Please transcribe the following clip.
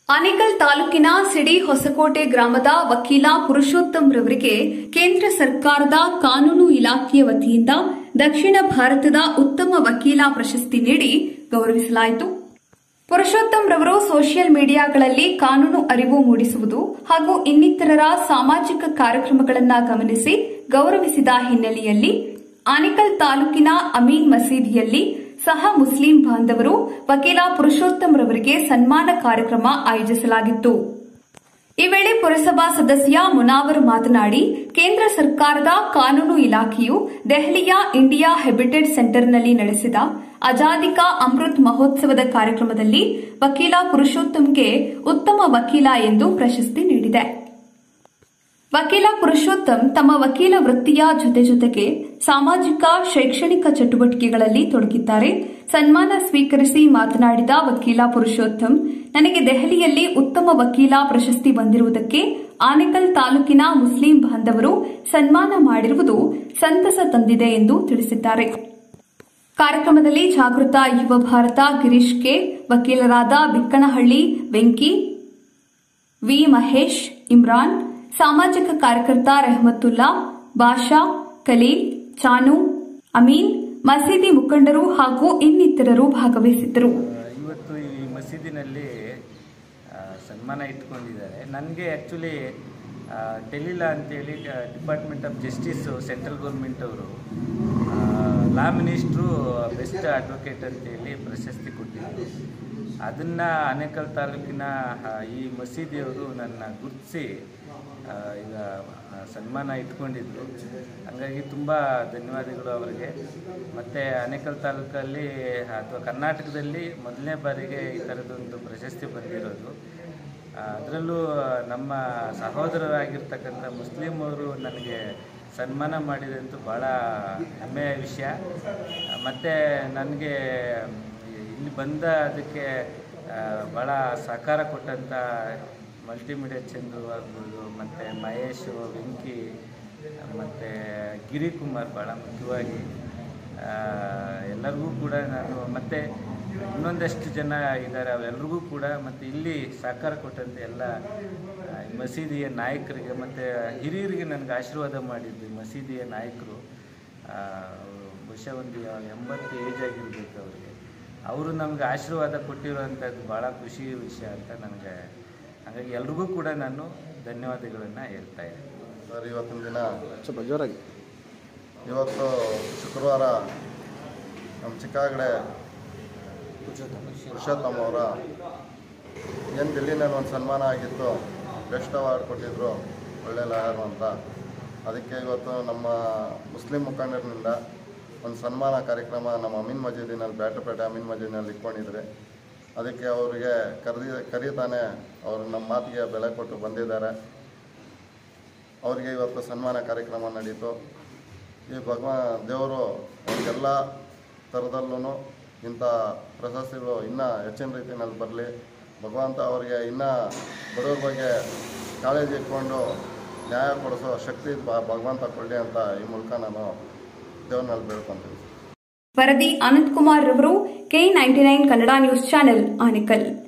ಆನೇಕಲ್ ತಾಲೂಕಿನ ಸಿಡಿ ಹೊಸಕೋಟೆ ಗ್ರಾಮದ ವಕೀಲ ಪುರುಷೋತ್ತಮ್ ರವರಿಗೆ ಕೇಂದ್ರ ಸರ್ಕಾರದ ಕಾನೂನು ಇಲಾಖೆಯ ವತಿಯಿಂದ ದಕ್ಷಿಣ ಭಾರತದ ಉತ್ತಮ ವಕೀಲ ಪ್ರಶಸ್ತಿ ನೀಡಿ ಗೌರವಿಸಲಾಯಿತು ಪುರುಷೋತ್ತಮ್ ರವರು ಸೋಷಿಯಲ್ ಮೀಡಿಯಾಗಳಲ್ಲಿ ಕಾನೂನು ಅರಿವು ಮೂಡಿಸುವುದು ಹಾಗೂ ಇನ್ನಿತರರ ಸಾಮಾಜಿಕ ಕಾರ್ಯಕ್ರಮಗಳನ್ನು ಗಮನಿಸಿ ಗೌರವಿಸಿದ ಹಿನ್ನೆಲೆಯಲ್ಲಿ ಆನೇಕಲ್ ತಾಲೂಕಿನ ಅಮೀನ್ ಮಸೀದಿಯಲ್ಲಿ ಸಹ ಮುಸ್ಲಿಂ ಬಾಂಧವರು ವಕೀಲ ಪುರುಷೋತ್ತಮ್ ರವರಿಗೆ ಸನ್ಮಾನ ಕಾರ್ಯಕ್ರಮ ಆಯೋಜಿಸಲಾಗಿತ್ತು ಈ ವೇಳೆ ಪುರಸಭಾ ಸದಸ್ಯ ಮುನಾವರ್ ಮಾತನಾಡಿ ಕೇಂದ್ರ ಸರ್ಕಾರದ ಕಾನೂನು ಇಲಾಖೆಯು ದೆಹಲಿಯ ಇಂಡಿಯಾ ಹೆಬಿಟೆಡ್ ಸೆಂಟರ್ನಲ್ಲಿ ನಡೆಸಿದ ಆಜಾದಿ ಕಾ ಅಮೃತ್ ಮಹೋತ್ಸವದ ಕಾರ್ಯಕ್ರಮದಲ್ಲಿ ವಕೀಲ ಪುರುಷೋತ್ತಮ್ಗೆ ಉತ್ತಮ ವಕೀಲ ಎಂದು ಪ್ರಶಸ್ತಿ ನೀಡಿದೆ ವಕೀಲ ಪುರುಷೋತ್ತಮ್ ತಮ್ಮ ವಕೀಲ ವೃತ್ತಿಯ ಜೊತೆ ಜೊತೆಗೆ ಸಾಮಾಜಿಕ ಶೈಕ್ಷಣಿಕ ಚಟುವಟಿಕೆಗಳಲ್ಲಿ ತೊಡಗಿದ್ದಾರೆ ಸನ್ಮಾನ ಸ್ವೀಕರಿಸಿ ಮಾತನಾಡಿದ ವಕೀಲ ಪುರುಷೋತ್ತಮ್ ನನಗೆ ದೆಹಲಿಯಲ್ಲಿ ಉತ್ತಮ ವಕೀಲ ಪ್ರಶಸ್ತಿ ಬಂದಿರುವುದಕ್ಕೆ ಆನೇಕಲ್ ತಾಲೂಕಿನ ಮುಸ್ಲಿಂ ಬಾಂಧವರು ಸನ್ಮಾನ ಮಾಡಿರುವುದು ಸಂತಸ ತಂದಿದೆ ಎಂದು ತಿಳಿಸಿದ್ದಾರೆ ಕಾರ್ಯಕ್ರಮದಲ್ಲಿ ಜಾಗೃತ ಯುವ ಭಾರತ ಗಿರೀಶ್ ಕೆ ವಕೀಲರಾದ ಬಿಕ್ಕನಹಳ್ಳಿ ವೆಂಕಿ ವಿ ಮಹೇಶ್ ಇಮ್ರಾನ್ ಸಾಮಾಜಿಕ ಕಾರ್ಯಕರ್ತ ರೆಹಮತುಲ್ಲಾ ಬಾಷಾ ಖಲೀಲ್ ಚಾನು ಅಮೀನ್ ಮಸೀದಿ ಮುಖಂಡರು ಹಾಗೂ ಇನ್ನಿತರರು ಭಾಗವಹಿಸಿದ್ದರು ಇವತ್ತು ಈ ಮಸೀದಿನಲ್ಲಿ ಆ, ಸನ್ಮಾನ ಇಟ್ಕೊಂಡಿದ್ದಾರೆ ನನಗೆ ಆ್ಯಕ್ಚುಲಿ ಡೆಲಿಲಾ ಅಂತೇಳಿ department of justice central government ಅವರು ಲಾ ಮಿನಿಸ್ಟ್ರು ಬೆಸ್ಟ್ ಅಡ್ವೊಕೇಟ್ ಅಂತೇಳಿ ಪ್ರಶಸ್ತಿ ಕೊಟ್ಟಿದ್ದರು ಅದನ್ನು ಆನೇಕಲ್ ತಾಲೂಕಿನ ಆ, ಈ ಮಸೀದಿಯವರು ನನ್ನ ಗುರುತಿಸಿ ಈಗ ಆ, ಸನ್ಮಾನ ಇಟ್ಕೊಂಡಿದ್ರು ಹಾಗಾಗಿ ತುಂಬ ಧನ್ಯವಾದಗಳು ಅವರಿಗೆ ಮತ್ತು ಆನೇಕಲ್ ತಾಲೂಕಲ್ಲಿ ಅಥವಾ ಕರ್ನಾಟಕದಲ್ಲಿ ಮೊದಲನೇ ಬಾರಿಗೆ ಈ ಥರದೊಂದು ಪ್ರಶಸ್ತಿ ಬಂದಿರೋದು ಅದರಲ್ಲೂ ನಮ್ಮ ಸಹೋದರರಾಗಿರ್ತಕ್ಕಂಥ ಮುಸ್ಲಿಮವರು ನನಗೆ ಸನ್ಮಾನ ಮಾಡಿದಂತೂ ಭಾಳ ಹೆಮ್ಮೆಯ ವಿಷಯ ಮತ್ತು ನನಗೆ ಇಲ್ಲಿ ಬಂದ ಅದಕ್ಕೆ ಆ, ಭಾಳ ಸಹಕಾರ ಕೊಟ್ಟಂಥ ಮಲ್ಟಿಮೀಡಿಯಾ ಚಂದ್ರು ಆಗ್ಬೋದು ಮತ್ತು ಮಹೇಶು ವೆಂಕಿ ಮತ್ತು ಗಿರಿಕುಮಾರ್ ಭಾಳ ಮುಖ್ಯವಾಗಿ ಆ, ಎಲ್ಲರಿಗೂ ಕೂಡ ನಾನು ಮತ್ತು ಇನ್ನೊಂದಷ್ಟು ಜನ ಇದ್ದಾರೆ ಅವರೆಲ್ರಿಗೂ ಕೂಡ ಮತ್ತು ಇಲ್ಲಿ ಸಹಕಾರ ಕೊಟ್ಟಂಥ ಎಲ್ಲ ಆ, ಈ ಮಸೀದಿಯ ನಾಯಕರಿಗೆ ಮತ್ತು ಹಿರಿಯರಿಗೆ ನನಗೆ ಆಶೀರ್ವಾದ ಮಾಡಿದ್ದು ಈ ಮಸೀದಿಯ ನಾಯಕರು ಆ, ಬಹುಶಃ ಒಂದು ಎಂಬತ್ತು ಏಜ್ ಆಗಿರ್ಬೇಕು ಅವರಿಗೆ ಅವರು ನಮಗೆ ಆಶೀರ್ವಾದ ಕೊಟ್ಟಿರುವಂಥದ್ದು ಭಾಳ ಖುಷಿ ವಿಷಯ ಅಂತ ನನಗೆ ಹಾಗಾಗಿ ಎಲ್ರಿಗೂ ಕೂಡ ನಾನು ಧನ್ಯವಾದಗಳನ್ನು ಹೇಳ್ತಾ ಇದ್ದೀನಿ ಸರ್ ಇವತ್ತಿನ ದಿನ ಸ್ವಲ್ಪ ಜೋರಾಗಿ ಇವತ್ತು ಶುಕ್ರವಾರ ನಮ್ಮ ಚಿಕ್ಕಾಗಡೆ ಪುರುಷೋತ್ತಮ ಅವರ ಏನು ಡೆಲ್ಲಿನಲ್ಲಿ ಒಂದು ಸನ್ಮಾನ ಆಗಿತ್ತು ಬೆಸ್ಟ್ ಅವಾರ್ಡ್ ಕೊಟ್ಟಿದ್ರು ಒಳ್ಳೆ ಲಾಯರು ಅಂತ ಅದಕ್ಕೆ ಇವತ್ತು ನಮ್ಮ ಮುಸ್ಲಿಂ ಮುಖಂಡರಿಂದ ಒಂದು ಸನ್ಮಾನ ಕಾರ್ಯಕ್ರಮ ನಮ್ಮ ಅಮೀನ್ ಮಜೀದಿನಲ್ಲಿ ಬ್ಯಾಟಪೇಟೆ ಅಮೀನ್ ಮಜೀದಿನಲ್ಲಿ ಇಟ್ಕೊಂಡಿದ್ರೆ ಅದಕ್ಕೆ ಅವರಿಗೆ ಕರೆದಿ ಕರೀತಾನೆ ಅವರು ನಮ್ಮ ಮಾತಿಗೆ ಬೆಲೆ ಕೊಟ್ಟು ಬಂದಿದ್ದಾರೆ ಅವರಿಗೆ ಇವತ್ತು ಸನ್ಮಾನ ಕಾರ್ಯಕ್ರಮ ನಡೀತು ಈ ಭಗವಾ ದೇವರು ಎಲ್ಲ ಥರದಲ್ಲೂ ಇಂಥ ಪ್ರಶಸ್ತಿಗಳು ಇನ್ನೂ ಹೆಚ್ಚಿನ ರೀತಿಯಲ್ಲಿ ಬರಲಿ ಭಗವಂತ ಅವರಿಗೆ ಇನ್ನೂ ಬಡವ್ರ ಬಗ್ಗೆ ಕಾಳಜಿ ಇಟ್ಕೊಂಡು ನ್ಯಾಯ ಕೊಡಿಸೋ ಶಕ್ತಿ ಭ- ಭಗವಂತ ಕೊಡಲಿ ಅಂತ ಈ ಮೂಲಕ ನಾನು ದೇವ್ರನಲ್ಲಿ ಬೇಡ್ಕೊತೀನಿ ವರದಿ ಅನಂತ್ ಕುಮಾರ್ ರವರು K ninety nine Kannada news channel Anekal